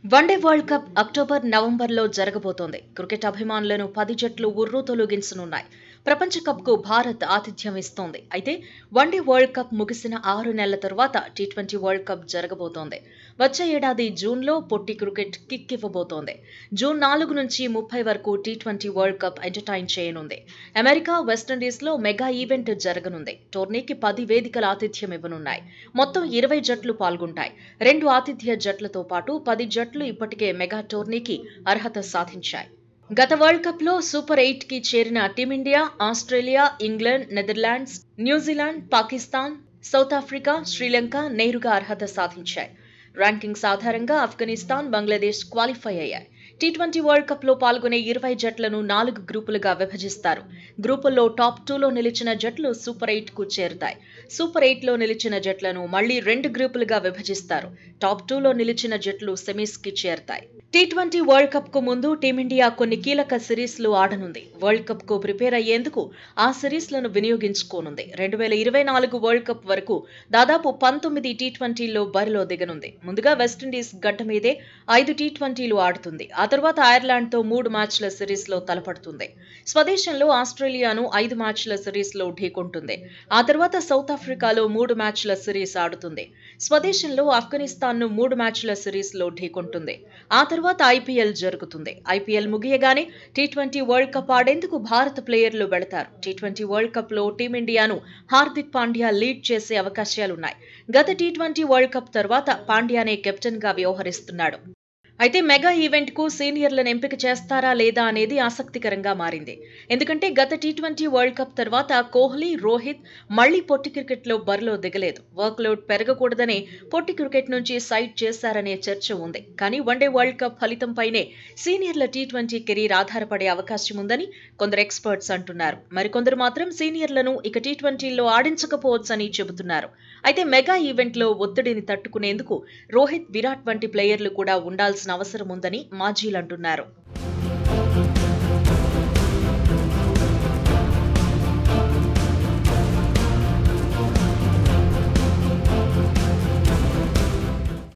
one day World cup October నవంబర్లో జరగబోతోంది cricket అభిమానులను పది జట్లు ఉర్రూ తొలగించనున్నాయి ప్రపంచ కప్కు భారత్ ఆతిథ్యం ఇస్తోంది అయితే వన్డే వరల్డ్ కప్ ముగిసిన ఆరు నెలల తర్వాత టీ ట్వంటీ వరల్డ్ కప్ జరగబోతోంది వచ్చే ఏడాది జూన్లో పొట్టి క్రికెట్ కిక్ ఇవ్వబోతోంది జూన్ నాలుగు నుంచి ముప్పై వరకు T twenty World Cup entertain చేయనుంది అమెరికా వెస్టిండీస్లో మెగా ఈవెంట్ జరగనుంది టోర్నీకి పది వేదికల ఆతిథ్యం ఇవ్వనున్నాయి మొత్తం ఇరవై జట్లు పాల్గొంటాయి రెండు ఆతిథ్య జట్లతో పాటు పది జట్లు ఇప్పటికే మెగా టోర్నీకి అర్హత సాధించాయి గత వరల్డ్ కప్ లో సూపర్ ఎయిట్ కి చేరిన Team India Australia England Netherlands New Zealand Pakistan South Africa Sri Lanka నేరుగా అర్హత సాధించాయి ర్యాంకింగ్స్ ఆధారంగా ఆఫ్ఘనిస్తాన్ బంగ్లాదేశ్ క్వాలిఫై అయ్యాయి టీ ట్వంటీ వరల్డ్ కప్ లో పాల్గొనే ఇరవై జట్లను నాలుగు గ్రూపులుగా విభజిస్తారు గ్రూపుల్లో టాప్ టూలో నిలిచిన జట్లు సూపర్ ఎయిట్ కు చేరుతాయి సూపర్ ఎయిట్ లో నిలిచిన జట్లను మళ్లీ రెండు గ్రూపులుగా విభజిస్తారు టాప్ టూలో నిలిచిన జట్లు సెమీస్ కి చేరుతాయి టీ ట్వంటీ వరల్డ్ కప్ కు ముందు టీమిండియా కొన్ని కీలక సిరీస్ లు ఆడనుంది వరల్డ్ కప్ కు ప్రిపేర్ అయ్యేందుకు ఆ సిరీస్ లను వినియోగించుకోనుంది రెండు వేల ఇరవై నాలుగు వరల్డ్ కప్ వరకు దాదాపు పంతొమ్మిది టీ ట్వంటీలో బరిలో దిగనుంది ముందుగా వెస్టిండీస్ గడ్డ మీదే ఐదు టీ ట్వంటీలు ఆడుతుంది ఆ తర్వాత ఐర్లాండ్ తో మూడు మ్యాచ్ల సిరీస్ లో తలపడుతుంది స్వదేశంలో ఆస్ట్రేలియాను ఐదు మ్యాచ్ల సిరీస్ లో ఢీకొంటుంది ఆ తర్వాత సౌత్ ఆఫ్రికాలో మూడు మ్యాచ్ల సిరీస్ ఆడుతుంది స్వదేశంలో ఆఫ్ఘనిస్తాన్ ను మూడు మ్యాచ్ల సిరీస్ లో ఢీకొంటుంది ఆ తర్వాత ఐపీఎల్ జరుగుతుంది ఐపీఎల్ ముగియగానే టీ ట్వంటీ వరల్డ్ కప్ ఆడేందుకు భారత ప్లేయర్లు వెళతారు టీ ట్వంటీ వరల్డ్ కప్ లో టీమిండియాను హార్దిక్ పాండ్యా లీడ్ చేసే అవకాశాలున్నాయి గత టీ ట్వంటీ వరల్డ్ కప్ తర్వాత పాండ్యానే కెప్టెన్ గా వ్యవహరిస్తున్నాడు అయితే మెగా ఈవెంట్ కు సీనియర్లను ఎంపిక చేస్తారా లేదా అనేది ఆసక్తికరంగా మారింది ఎందుకంటే గత టీ ట్వంటీ వరల్డ్ కప్ తర్వాత కోహ్లీ రోహిత్ మళ్లీ పొట్టి క్రికెట్ లో బరిలో దిగలేదు వర్క్ లోడ్ పెరగకూడదనే పొట్టి క్రికెట్ నుంచి సైడ్ చేశారనే చర్చ ఉంది కానీ వన్డే వరల్డ్ కప్ ఫలితంపైనే సీనియర్ల టీ ట్వంటీ కెరీర్ ఆధారపడే అవకాశం ఉందని కొందరు ఎక్స్పర్ట్స్ అంటున్నారు మరికొందరు మాత్రం సీనియర్లను ఇక టీ ట్వంటీలో ఆడించకపోవచ్చని చెబుతున్నారు అయితే మెగా ఈవెంట్ లో ఒత్తిడిని తట్టుకునేందుకు రోహిత్ విరాట్ వంటి ప్లేయర్లు కూడా ఉండాల్సిన అవసరం ఉందని మాజీలంటున్నారు